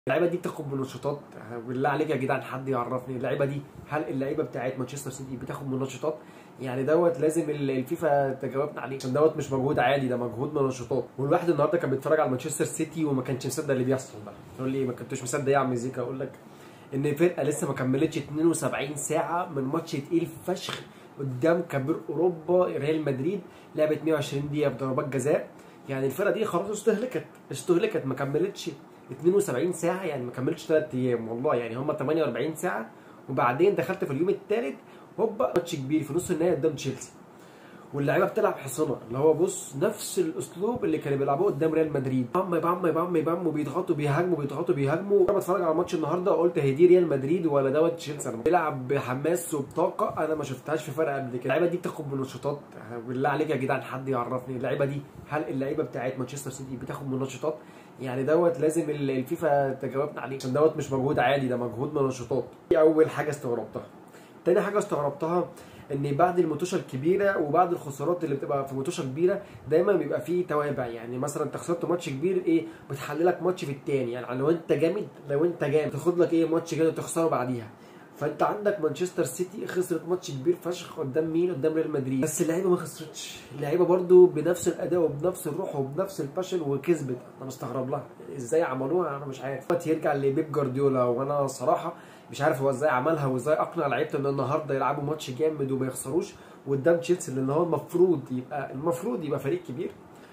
اللعيبه دي بتاخد منشطات بالله عليك يا جدعان حد يعرفني اللعيبه دي هل اللعيبه بتاعت مانشستر سيتي بتاخد منشطات يعني دوت لازم ال- الفيفا تجاوبنا عليه عشان دوت مش مجهود عادي ده مجهود منشطات والواحد النهارده كان بيتفرج على مانشستر سيتي وما كانش مصدق اللي بيحصل بقى تقول لي ما كنتش مصدق ايه يا عم زيكا اقول لك ان فرقه لسه ما كملتش 72 ساعه من ماتش تقيل فشخ قدام كبير اوروبا ريال مدريد لعبت 120 دقيقه بضربات جزاء يعني الفرقه دي خلاص استهلكت استهلكت ما كملتش 72 ساعه يعني ما كملتش 3 ايام والله يعني هم 48 ساعه وبعدين دخلت في اليوم الثالث هوبا ماتش كبير في نص النهائي قدام تشيلسي واللعيبه بتلعب حصنه اللي هو بص نفس الاسلوب اللي كانوا بيلعبوه قدام ريال مدريد بام بام بام بام وبيضغطوا بيهاجموا بيضغطوا بيهاجموا انا بتفرج على الماتش النهارده قلت هي دي ريال مدريد ولا دوت تشيلسي انا بيلعب بحماس وبطاقه انا ما شفتهاش في فرقه قبل كده اللعيبه دي بتاخد منشطات بالله عليك يا جدعان حد يعرفني اللعيبه دي هل اللعيبه بتاعت مانشستر سيتي بتاخد منشطات يعني دوت لازم ال- الفيفا تجاوبنا عليه عشان دوت مش مجهود عادي ده مجهود منشطات دي اول حاجه استغربتها تاني حاجه استغربتها ان بعد الماتشات الكبيره وبعد الخسارات اللي بتبقى في ماتشات كبيره دايما بيبقى فيه توابع يعني مثلا انت خسرت ماتش كبير ايه بتحللك ماتش في التاني يعني لو انت جامد لو انت جامد تاخد لك ايه ماتش جامد وتخسره بعديها فانت عندك مانشستر سيتي خسرت ماتش كبير فشخ قدام مين قدام ريال مدريد بس اللعيبه ما خسرتش اللعيبه برضو بنفس الاداء وبنفس الروح وبنفس الباشن وكسبت انا مستغرب لها ازاي عملوها انا مش عارف دلوقتي يرجع لبيب جوارديولا وانا صراحه مش عارف هو ازاي عملها وازاي اقنع لعيبته ان النهارده يلعبوا ماتش جامد وما يخسروش قدام تشيلسي لان هو المفروض يبقى المفروض يبقى فريق كبير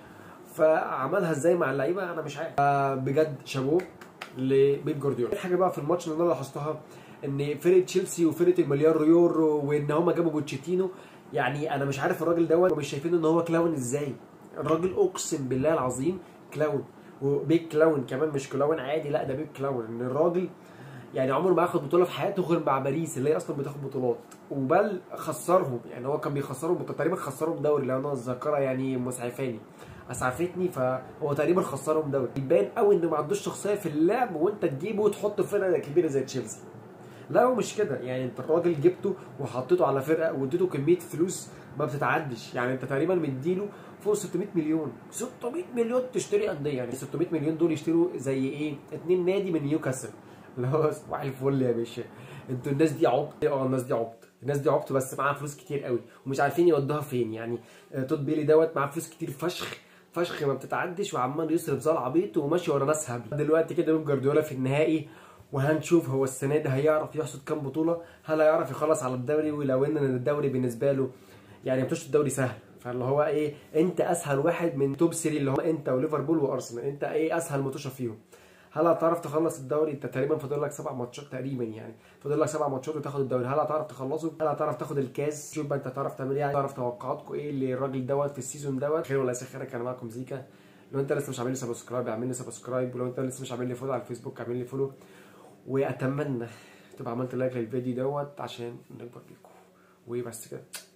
فعملها ازاي مع اللعيبه انا مش عارف آه، بجد شابوه لبيب جوارديولا الحاجه بقى في الماتش اللي انا لاحظتها ان فرقه تشيلسي وفرقه المليار يورو وان هم جابوا بوتشيتينو يعني انا مش عارف الراجل دوت مش شايفين ان هو كلاون ازاي الراجل اقسم بالله العظيم كلاون وبيج كلاون كمان مش كلاون عادي لا ده بيج كلاون ان الراجل يعني عمره ما اخد بطوله في حياته غير مع باريس اللي هي اصلا بتاخد بطولات وبل خسرهم يعني هو كان بيخسرهم تقريبا خسرهم دوري لو انا الذاكره يعني مسعفاني اسعفتني فهو تقريبا خسرهم دوري يبان قوي انه ما عندوش شخصيه في اللعب وانت تجيبه وتحطه في فرقه كبيره زي تشيلسي لا هو مش كده يعني انت الراجل جبته وحطيته على فرقه واديته كميه فلوس ما بتتعدش يعني انت تقريبا مديله فوق 600 مليون 600 مليون تشتري انديه يعني 600 مليون دول يشتروا زي ايه اتنين نادي من نيوكاسل اللي هو صباح الفل يا باشا انتوا الناس دي عبط اه الناس دي عبط الناس دي عبط بس معاها فلوس كتير قوي ومش عارفين يودوها فين يعني آه، توت بيلي دوت معاه فلوس كتير فشخ فشخ ما بتتعدش وعمال يصرف زي العبيط وماشي ورا ناس هبل دلوقتي كده بيب جوارديولا في النهائي وهنشوف هو السنه دي هيعرف يحصد كام بطوله هل هيعرف يخلص على الدوري ولو ان الدوري بالنسبه له يعني ماتش الدوري سهل فاللي هو ايه انت اسهل واحد من توب 3 اللي هم انت وليفربول وارسنال انت ايه اسهل ماتشة فيهم هل هتعرف تخلص الدوري انت تقريبا فاضل لك سبع ماتشات تقريبا يعني فاضل لك سبع ماتشات وتاخد الدوري هل هتعرف تخلصه هل هتعرف تاخد الكاس شوف بقى انت هتعرف تعمل ايه تعرف توقعاتكم ايه للراجل دوت في السيزون دوت خير ولا خير كان معاكم زيكا لو انت لسه مش عامل لي سبسكرايب اعمل لي سبسكرايب ولو انت لسه مش عامل لي فولو على الفيسبوك اعمل لي فولو واتمنى تبقى عملت لايك للفيديو دوت عشان نكبر بيكم وبس كده